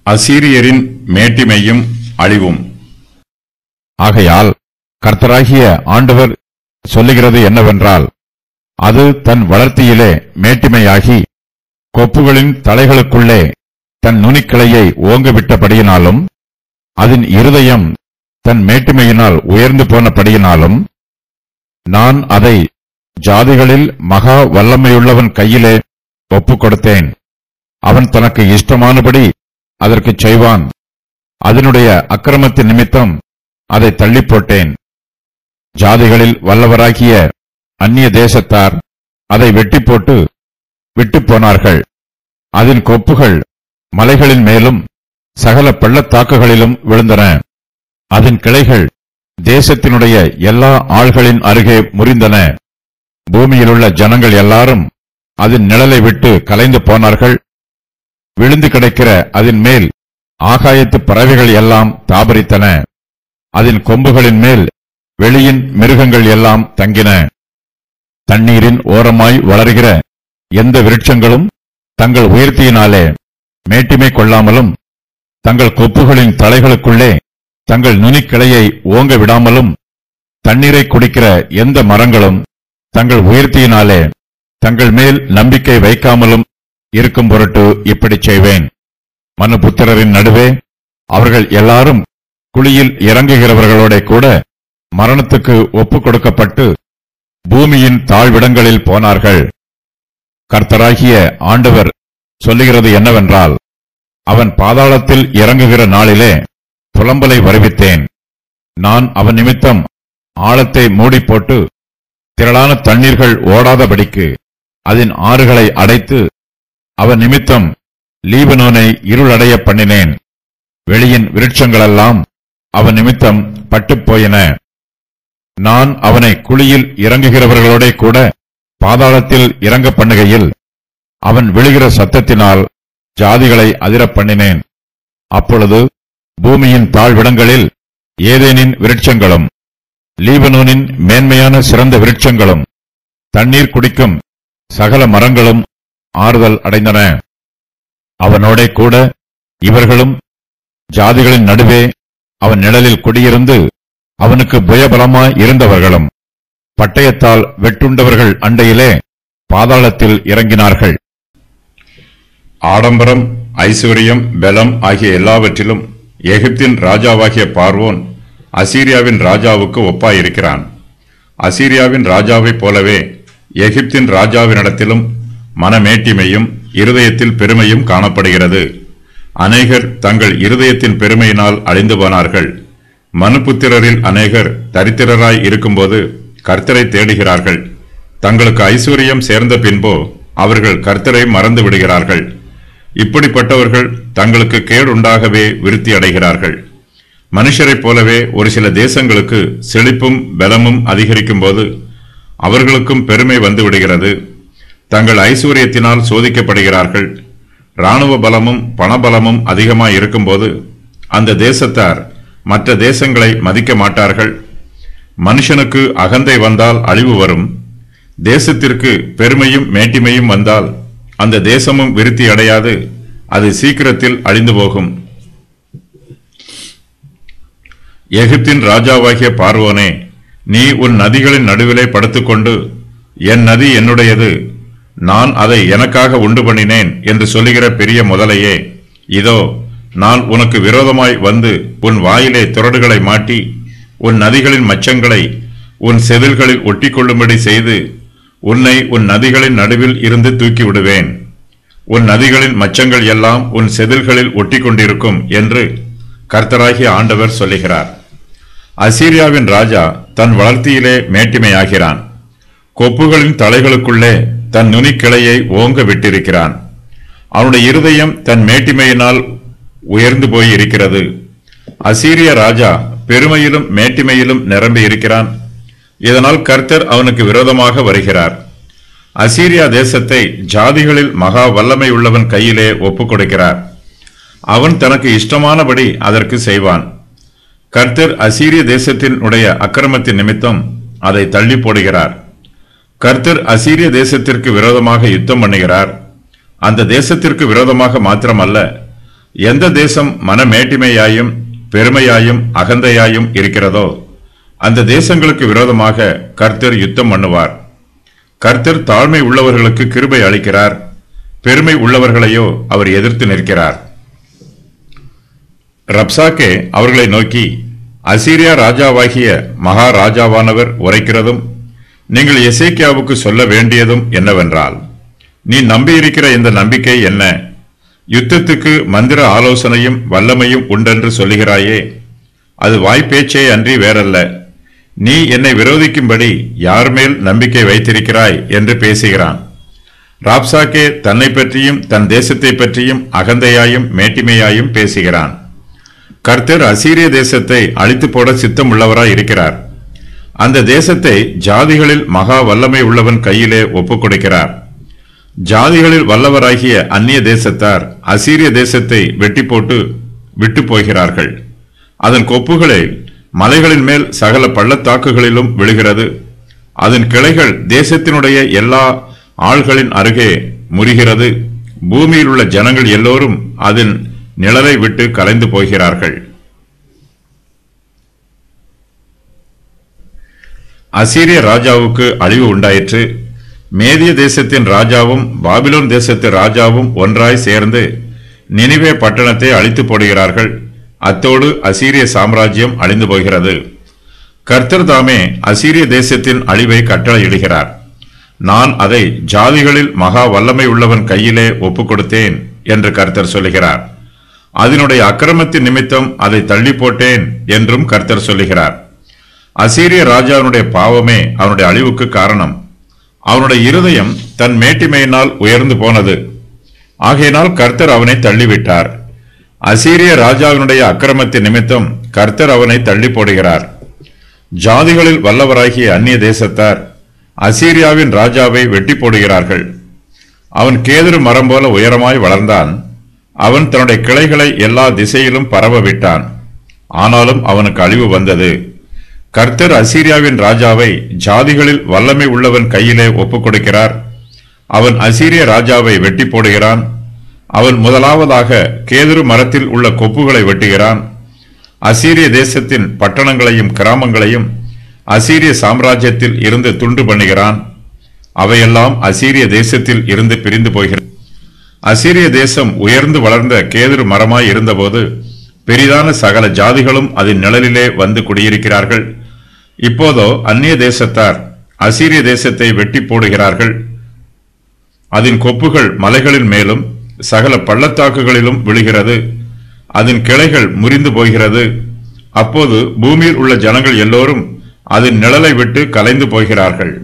அசீரியரின் மேட்டிமையும் அழிவும் ஆகையால் கர்த்தராகிய ஆண்டவர் சொல்லுகிறது என்னவென்றால் அது தன் வளர்த்தியிலே மேட்டிமையாகி கொப்புகளின் தலைகளுக்குள்ளே தன் நுனிக்கிளையை ஓங்கவிட்டபடியினாலும் அதன் இருதயம் தன் மேட்டிமையினால் உயர்ந்து போனபடியினாலும் நான் அதை ஜாதிகளில் மகா வல்லமையுள்ளவன் கையிலே ஒப்புக் கொடுத்தேன் அவன் தனக்கு இஷ்டமானபடி அதற்குச் செய்வான் அதனுடைய அக்கிரமத்தின் நிமித்தம் அதை தள்ளிப் போட்டேன் ஜாதிகளில் வல்லவராகிய அந்நிய தேசத்தார் அதை வெட்டி போட்டு விட்டுப் போனார்கள் அதன் கொப்புகள் மலைகளின் மேலும் சகல பள்ளத்தாக்குகளிலும் விழுந்தன அதன் கிளைகள் தேசத்தினுடைய எல்லா ஆள்களின் அருகே முறிந்தன பூமியிலுள்ள ஜனங்கள் எல்லாரும் அதன் நிழலை விட்டு கலைந்து போனார்கள் விழுந்து கிடக்கிற அதன் மேல் ஆகாயத்து பறவைகள் எல்லாம் தாபரித்தன அதன் கொம்புகளின் மேல் வெளியின் மிருகங்கள் எல்லாம் தங்கின தண்ணீரின் ஓரமாய் வளர்கிற எந்த விருட்சங்களும் தங்கள் உயர்த்தியினாலே மேட்டிமை கொள்ளாமலும் தங்கள் கொப்புகளின் தலைகளுக்குள்ளே தங்கள் நுனிக்கிளையை ஓங்க விடாமலும் தண்ணீரை குடிக்கிற எந்த மரங்களும் தங்கள் உயர்த்தியினாலே தங்கள் மேல் நம்பிக்கை வைக்காமலும் இருக்கும் பொருட்டு இப்படிச் செய்வேன் மனுபுத்திரரின் நடுவே அவர்கள் எல்லாரும் குழியில் இறங்குகிறவர்களோட கூட மரணத்துக்கு ஒப்புக் கொடுக்கப்பட்டு பூமியின் தாழ்விடங்களில் போனார்கள் கர்த்தராகிய ஆண்டவர் சொல்லுகிறது என்னவென்றால் அவன் பாதாளத்தில் இறங்குகிற நாளிலே புலம்பலை வருவித்தேன் நான் அவன் நிமித்தம் ஆழத்தை மூடிப் போட்டு திரளான தண்ணீர்கள் ஓடாதபடிக்கு அதன் ஆறுகளை அடைத்து அவன் நிமித்தம் லீபனோனை இருளடைய பண்ணினேன் வெளியின் விருட்சங்களெல்லாம் அவன் நிமித்தம் பட்டுப் போயின நான் அவனை குழியில் இறங்குகிறவர்களோட கூட பாதாளத்தில் இறங்க பண்ணுகையில் அவன் விழுகிற சத்தத்தினால் ஜாதிகளை அதிரப் பண்ணினேன் அப்பொழுது பூமியின் தாழ்விடங்களில் ஏதேனின் விருட்சங்களும் லீபனோனின் மேன்மையான சிறந்த விருட்சங்களும் தண்ணீர் குடிக்கும் சகல மரங்களும் ஆறுதல் அடைந்தன அவனோடே கூட இவர்களும் ஜாதிகளின் நடுவே அவன் நிழலில் குடியிருந்து அவனுக்கு புயபலமாய் இருந்தவர்களும் பட்டயத்தால் வெட்டுண்டவர்கள் அண்டையிலே பாதாளத்தில் இறங்கினார்கள் ஆடம்பரம் ஐஸ்வர்யம் பலம் ஆகிய எல்லாவற்றிலும் எகிப்தின் ராஜாவாகிய பார்வோன் அசீரியாவின் ராஜாவுக்கு ஒப்பாயிருக்கிறான் அசீரியாவின் ராஜாவைப் போலவே எகிப்தின் ராஜாவினிடத்திலும் மனமேட்டிமையும் இருதயத்தில் பெருமையும் காணப்படுகிறது அநேகர் தங்கள் இருதயத்தின் பெருமையினால் அழிந்து போனார்கள் மனுபுத்திரரில் அநேகர் தரித்திரராய் இருக்கும்போது கர்த்தரை தேடுகிறார்கள் தங்களுக்கு ஐஸ்வர்யம் சேர்ந்த பின்போ அவர்கள் கர்த்தரை மறந்து விடுகிறார்கள் இப்படிப்பட்டவர்கள் தங்களுக்கு கேடுண்டாகவே விருத்தி அடைகிறார்கள் மனுஷரைப் போலவே ஒரு சில தேசங்களுக்கு செழிப்பும் பலமும் அதிகரிக்கும் போது அவர்களுக்கும் பெருமை வந்து விடுகிறது தங்கள் ஐஸ்வர்யத்தினால் சோதிக்கப்படுகிறார்கள் இராணுவ பலமும் பணபலமும் அதிகமாய் இருக்கும்போது அந்த தேசத்தார் மற்ற தேசங்களை மதிக்க மாட்டார்கள் மனுஷனுக்கு அகந்தை வந்தால் அழிவு வரும் தேசத்திற்கு பெருமையும் மேட்டிமையும் வந்தால் அந்த தேசமும் விருத்தி அடையாது அது சீக்கிரத்தில் அழிந்து போகும் எகிப்தின் ராஜாவாகிய பார்வோனே நீ உன் நதிகளின் நடுவிலே படுத்துக்கொண்டு என் நதி என்னுடையது நான் அதை எனக்காக உண்டு பண்ணினேன் என்று சொல்லுகிற பெரிய முதலையே இதோ நான் உனக்கு விரோதமாய் வந்து உன் வாயிலே துரடுகளை மாட்டி உன் நதிகளின் மச்சங்களை உன் செதில்களில் ஒட்டிக்கொள்ளும்படி செய்து உன்னை உன் நதிகளின் நடுவில் இருந்து தூக்கி விடுவேன் உன் நதிகளின் மச்சங்கள் எல்லாம் உன் செதில்களில் ஒட்டிக்கொண்டிருக்கும் என்று கர்த்தராகிய ஆண்டவர் சொல்லுகிறார் அசீரியாவின் ராஜா தன் வளர்த்தியிலே மேட்டிமையாகிறான் கொப்புகளின் தலைகளுக்குள்ளே தன் நுனிக்கிளையை ஓங்க விட்டிருக்கிறான் அவனுடைய இருதயம் தன் மேட்டிமையினால் உயர்ந்து போய் இருக்கிறது அசீரிய ராஜா பெருமையிலும் மேட்டிமையிலும் நிரம்பி இருக்கிறான் இதனால் கர்த்தர் அவனுக்கு விரோதமாக வருகிறார் அசீரியா தேசத்தை ஜாதிகளில் மகா வல்லமை உள்ளவன் கையிலே ஒப்புக் கொடுக்கிறார் அவன் தனக்கு இஷ்டமானபடி அதற்கு செய்வான் கர்த்தர் அசீரிய தேசத்தினுடைய அக்கிரமத்தின் நிமித்தம் அதை தள்ளி போடுகிறார் கர்த்தர் அசீரிய தேசத்திற்கு விரோதமாக யுத்தம் பண்ணுகிறார் அந்த தேசத்திற்கு விரோதமாக மாத்திரமல்ல எந்த தேசம் மனமேட்டிமையாயும் பெருமையாயும் அகந்தையாயும் இருக்கிறதோ அந்த தேசங்களுக்கு விரோதமாக கர்த்தர் யுத்தம் பண்ணுவார் கர்த்தர் தாழ்மை உள்ளவர்களுக்கு கிருபை அளிக்கிறார் பெருமை உள்ளவர்களையோ அவர் எதிர்த்து நிற்கிறார் ரப்சாக்கே அவர்களை நோக்கி அசீரியா ராஜாவாகிய மகாராஜாவானவர் உரைக்கிறதும் நீங்கள் எசேக்கியாவுக்கு சொல்ல வேண்டியதும் என்னவென்றால் நீ நம்பியிருக்கிற இந்த நம்பிக்கை என்ன யுத்தத்துக்கு மந்திர ஆலோசனையும் வல்லமையும் உண்டென்று சொல்லுகிறாயே அது வாய்ப்பேச்சே அன்றி வேறல்ல நீ என்னை விரோதிக்கும்படி யார் மேல் நம்பிக்கை வைத்திருக்கிறாய் என்று பேசுகிறான் ராப்சாக்கே தன்னை பற்றியும் தன் தேசத்தை பற்றியும் அகந்தையாயும் மேட்டிமையாயும் பேசுகிறான் கர்த்தர் அசீரிய தேசத்தை அழித்து போட சித்தம் உள்ளவராய் இருக்கிறார் அந்த தேசத்தை ஜாதிகளில் மகா வல்லமை உள்ளவன் கையிலே ஒப்புக் கொடுக்கிறார் ஜாதிகளில் வல்லவராகிய அந்நிய தேசத்தார் அசீரிய தேசத்தை வெட்டி போட்டு விட்டு போகிறார்கள் அதன் கொப்புகளை மலைகளின் மேல் சகல பள்ளத்தாக்குகளிலும் விழுகிறது அதன் கிளைகள் தேசத்தினுடைய எல்லா ஆள்களின் அருகே முறிகிறது பூமியில் உள்ள ஜனங்கள் எல்லோரும் அதன் நிழலை விட்டு கலைந்து போகிறார்கள் அசீரிய ராஜாவுக்கு அழிவு உண்டாயிற்று மேதிய தேசத்தின் ராஜாவும் பாபிலோன் தேசத்து ராஜாவும் ஒன்றாய் சேர்ந்து நினிவே பட்டணத்தை அழித்து போடுகிறார்கள் அத்தோடு அசீரிய சாம்ராஜ்யம் அழிந்து போகிறது கர்த்தர் தாமே அசீரிய தேசத்தின் அழிவை கட்டளையிடுகிறார் நான் அதை ஜாதிகளில் மகா வல்லமை உள்ளவன் கையிலே ஒப்புக் கொடுத்தேன் என்று கர்த்தர் சொல்லுகிறார் அதனுடைய அக்கிரமத்தின் நிமித்தம் அதை தள்ளி போட்டேன் என்றும் கர்த்தர் சொல்லுகிறார் அசீரிய ராஜாவினுடைய பாவமே அவனுடைய அழிவுக்கு காரணம் அவனுடைய இருதயம் தன் மேட்டிமையினால் உயர்ந்து போனது ஆகையினால் கர்த்தர் அவனை தள்ளிவிட்டார் அசீரிய ராஜாவினுடைய அக்கிரமத்தின் நிமித்தம் கர்த்தர் அவனை தள்ளி போடுகிறார் ஜாதிகளில் வல்லவராகிய அந்நிய தேசத்தார் அசீரியாவின் ராஜாவை வெட்டி போடுகிறார்கள் அவன் கேதுரு மரம் போல உயரமாய் வளர்ந்தான் அவன் தன்னுடைய கிளைகளை எல்லா திசையிலும் பரவ விட்டான் ஆனாலும் அவனுக்கு அழிவு வந்தது கர்த்தர் அசீரியாவின் ராஜாவை ஜாதிகளில் வல்லமை உள்ளவன் கையிலே ஒப்புக் கொடுக்கிறார் அவன் அசீரிய ராஜாவை வெட்டி போடுகிறான் அவன் முதலாவதாக கேதுரு மரத்தில் உள்ள கொப்புகளை வெட்டுகிறான் அசீரிய தேசத்தின் பட்டணங்களையும் கிராமங்களையும் அசீரிய சாம்ராஜ்யத்தில் இருந்து துண்டு பண்ணுகிறான் அவையெல்லாம் அசீரிய தேசத்தில் இருந்து பிரிந்து போகிறது அசீரிய தேசம் உயர்ந்து வளர்ந்த கேதுரு மரமாய் இருந்தபோது பெரிதான சகல ஜாதிகளும் அதன் நிழலிலே வந்து குடியிருக்கிறார்கள் இப்போதோ அந்நிய தேசத்தார் அசீரிய தேசத்தை வெட்டி போடுகிறார்கள் அதன் கொப்புகள் மலைகளின் மேலும் சகல பள்ளத்தாக்குகளிலும் விழுகிறது அதன் கிளைகள் முறிந்து போகிறது அப்போது பூமியில் உள்ள ஜனங்கள் எல்லோரும் அதன் நிழலை விட்டு கலைந்து போகிறார்கள்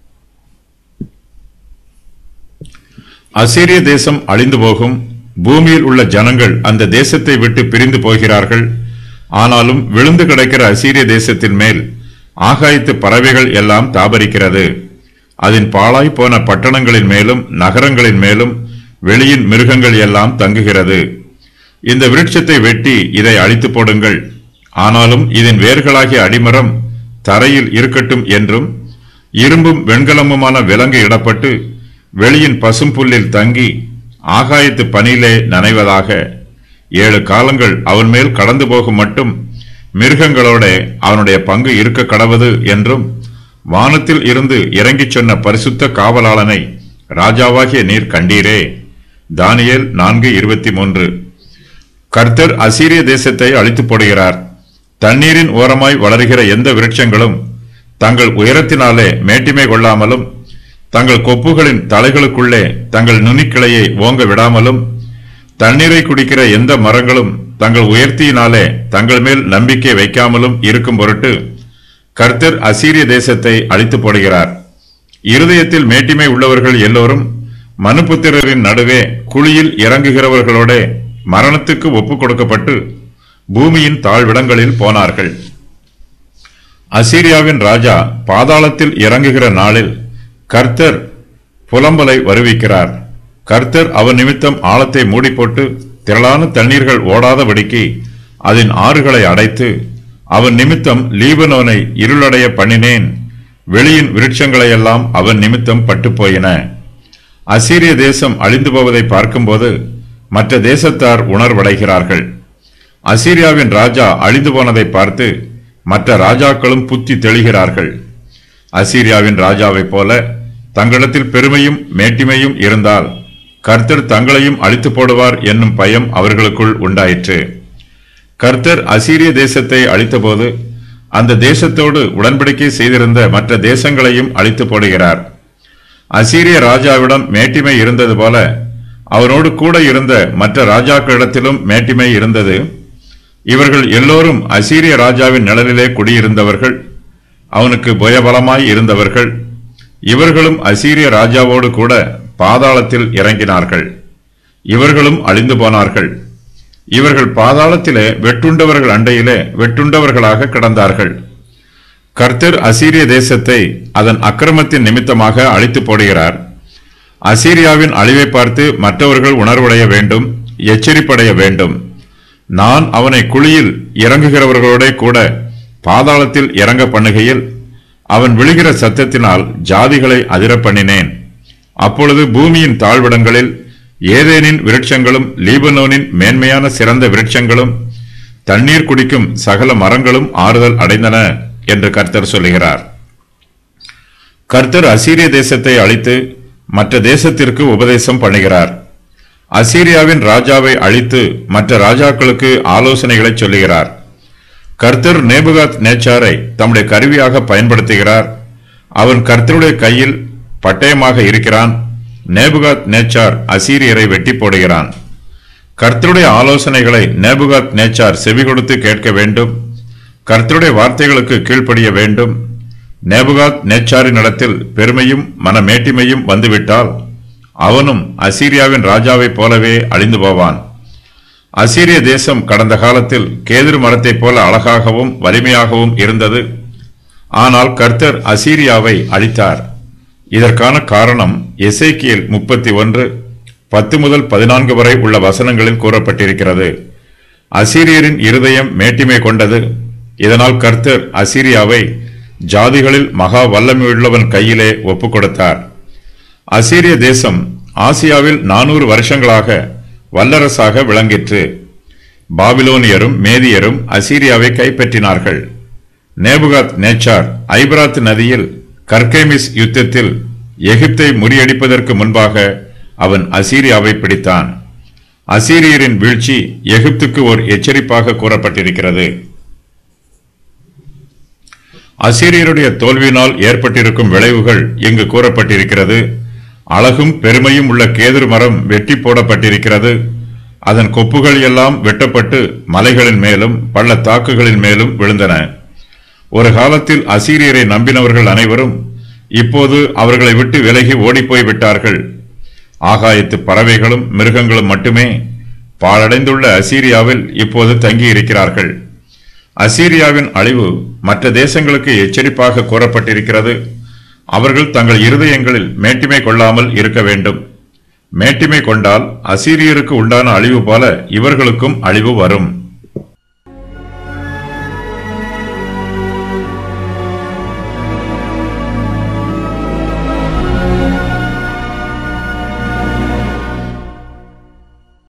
அசீரிய தேசம் அழிந்து போகும் பூமியில் உள்ள ஜனங்கள் அந்த தேசத்தை விட்டு பிரிந்து போகிறார்கள் ஆனாலும் விழுந்து கிடக்கிற அசீரிய தேசத்தின் மேல் ஆகாயத்து பறவைகள் எல்லாம் தாபரிக்கிறது அதன் பாழாய் போன பட்டணங்களின் மேலும் நகரங்களின் மேலும் வெளியின் மிருகங்கள் எல்லாம் தங்குகிறது இந்த விருட்சத்தை வெட்டி இதை அழித்து போடுங்கள் ஆனாலும் இதன் வேர்களாகிய அடிமரம் தரையில் இருக்கட்டும் என்றும் இரும்பும் வெண்கலமுமான விலங்கு இடப்பட்டு வெளியின் பசும்புல்லில் தங்கி ஆகாயத்து பனியிலே நனைவதாக ஏழு காலங்கள் அவன் மேல் கடந்து போகும் மட்டும் மிருகங்களோட அவனுடைய பங்கு இருக்க கடவது என்றும் வானத்தில் இருந்து இறங்கிச் சொன்ன பரிசுத்த காவலாளனை ராஜாவாகிய நீர் கண்டீரே தானியேல் நான்கு இருபத்தி மூன்று கர்த்தர் அசீரிய தேசத்தை அழித்து போடுகிறார் தண்ணீரின் ஓரமாய் வளருகிற எந்த விருட்சங்களும் தங்கள் உயரத்தினாலே மேட்டிமை கொள்ளாமலும் தங்கள் கொப்புகளின் தலைகளுக்குள்ளே தங்கள் நுனிக்கிளையை ஓங்க விடாமலும் தண்ணீரை குடிக்கிற எந்த மரங்களும் தங்கள் உயர்த்தியினாலே தங்கள் மேல் நம்பிக்கை வைக்காமலும் இருக்கும் பொருட்டு கர்த்தர் அசீரிய தேசத்தை அழித்து போடுகிறார் இருதயத்தில் மேட்டிமை உள்ளவர்கள் எல்லோரும் மனுபுத்திரரின் நடுவே குழியில் இறங்குகிறவர்களோட மரணத்துக்கு ஒப்புக் கொடுக்கப்பட்டு பூமியின் தாழ்விடங்களில் போனார்கள் அசீரியாவின் ராஜா பாதாளத்தில் இறங்குகிற நாளில் கர்த்தர் புலம்பலை வருவிக்கிறார் கர்த்தர் அவன் நிமித்தம் ஆழத்தை மூடி போட்டு திரளான தண்ணீர்கள் ஓடாதபடிக்கு அதன் ஆறுகளை அடைத்து அவன் நிமித்தம் லீபனோனை இருளடைய பண்ணினேன் வெளியின் விருட்சங்களையெல்லாம் அவன் நிமித்தம் பட்டுப்போயின அசீரிய தேசம் அழிந்து போவதை பார்க்கும்போது மற்ற தேசத்தார் உணர்வடைகிறார்கள் அசீரியாவின் ராஜா அழிந்து போனதை பார்த்து மற்ற ராஜாக்களும் புத்தி தெளிகிறார்கள் அசீரியாவின் ராஜாவைப் போல தங்களிடத்தில் பெருமையும் மேட்டிமையும் இருந்தால் கர்த்தர் தங்களையும் அழித்து போடுவார் என்னும் பயம் அவர்களுக்குள் உண்டாயிற்று கர்த்தர் அசீரிய தேசத்தை அழித்தபோது அந்த தேசத்தோடு உடன்படிக்கை செய்திருந்த மற்ற தேசங்களையும் அழித்து போடுகிறார் அசீரிய ராஜாவிடம் மேட்டிமை இருந்தது போல அவனோடு கூட இருந்த மற்ற ராஜாக்களிடத்திலும் மேட்டிமை இருந்தது இவர்கள் எல்லோரும் அசீரிய ராஜாவின் நிழலிலே குடியிருந்தவர்கள் அவனுக்கு புயபலமாய் இருந்தவர்கள் இவர்களும் அசீரிய ராஜாவோடு கூட பாதாளத்தில் இறங்கினார்கள் இவர்களும் அழிந்து போனார்கள் இவர்கள் பாதாளத்திலே வெட்டுண்டவர்கள் அண்டையிலே வெட்டுண்டவர்களாக கிடந்தார்கள் கர்த்தர் அசீரிய தேசத்தை அதன் அக்கிரமத்தின் நிமித்தமாக அழித்து போடுகிறார் அசீரியாவின் அழிவை பார்த்து மற்றவர்கள் உணர்வடைய வேண்டும் எச்சரிப்படைய வேண்டும் நான் அவனை குழியில் இறங்குகிறவர்களோட கூட பாதாளத்தில் இறங்க பண்ணுகையில் அவன் விழுகிற சத்தத்தினால் ஜாதிகளை அதிர பண்ணினேன் அப்பொழுது பூமியின் தாழ்விடங்களில் ஏதேனின் விருட்சங்களும் லீபனோனின் மேன்மையான சிறந்த விருட்சங்களும் தண்ணீர் குடிக்கும் சகல மரங்களும் ஆறுதல் அடைந்தன என்று கர்த்தர் சொல்லுகிறார் கர்த்தர் அசீரிய தேசத்தை அழித்து மற்ற தேசத்திற்கு உபதேசம் பண்ணுகிறார் அசீரியாவின் ராஜாவை அழித்து மற்ற ராஜாக்களுக்கு ஆலோசனைகளை சொல்லுகிறார் கர்த்தர் நேபுகாத் நேச்சாரை தம்முடைய கருவியாக பயன்படுத்துகிறார் அவன் கர்த்தருடைய கையில் பட்டயமாக இருக்கிறான் நேபுகாத் நேச்சார் அசீரியரை வெட்டி போடுகிறான் கர்த்தருடைய ஆலோசனைகளை நேபுகாத் நேச்சார் செவி கொடுத்து கேட்க வேண்டும் கர்த்தருடைய வார்த்தைகளுக்கு கீழ்ப்படிய வேண்டும் நேபுகாத் நேச்சாரின் இடத்தில் பெருமையும் மனமேட்டிமையும் வந்துவிட்டால் அவனும் அசீரியாவின் ராஜாவைப் போலவே அழிந்து போவான் அசீரிய தேசம் கடந்த காலத்தில் கேதுரு மரத்தைப் போல அழகாகவும் வலிமையாகவும் இருந்தது ஆனால் கர்த்தர் அசீரியாவை அழித்தார் இதற்கான காரணம் எசேக்கியல் முப்பத்தி ஒன்று பத்து முதல் பதினான்கு வரை உள்ள வசனங்களில் கூறப்பட்டிருக்கிறது அசீரியரின் இருதயம் மேட்டிமை கொண்டது இதனால் கர்த்தர் அசீரியாவை ஜாதிகளில் மகா வல்லமையுள்ளவன் கையிலே ஒப்புக் கொடுத்தார் அசீரிய தேசம் ஆசியாவில் நானூறு வருஷங்களாக வல்லரசாக விளங்கிற்று பாபிலோனியரும் மேதியரும் அசீரியாவை கைப்பற்றினார்கள் நேபுகாத் நேச்சார் ஐபராத் நதியில் கர்கேமிஸ் யுத்தத்தில் எகிப்தை முறியடிப்பதற்கு முன்பாக அவன் அசீரியாவை பிடித்தான் அசீரியரின் வீழ்ச்சி எகிப்துக்கு ஒரு எச்சரிப்பாக கூறப்பட்டிருக்கிறது அசீரியருடைய தோல்வியினால் ஏற்பட்டிருக்கும் விளைவுகள் இங்கு கூறப்பட்டிருக்கிறது அழகும் பெருமையும் உள்ள கேதுரு மரம் வெட்டி போடப்பட்டிருக்கிறது அதன் கொப்புகள் எல்லாம் வெட்டப்பட்டு மலைகளின் மேலும் பள்ளத்தாக்குகளின் மேலும் விழுந்தன ஒரு காலத்தில் அசீரியரை நம்பினவர்கள் அனைவரும் இப்போது அவர்களை விட்டு விலகி ஓடிப்போய் விட்டார்கள் ஆகாயத்து பறவைகளும் மிருகங்களும் மட்டுமே பாழடைந்துள்ள அசீரியாவில் இப்போது தங்கியிருக்கிறார்கள் அசீரியாவின் அழிவு மற்ற தேசங்களுக்கு எச்சரிப்பாக கூறப்பட்டிருக்கிறது அவர்கள் தங்கள் இருதயங்களில் மேட்டிமை கொள்ளாமல் இருக்க வேண்டும் மேட்டிமை கொண்டால் அசீரியருக்கு உண்டான அழிவு போல இவர்களுக்கும் அழிவு வரும்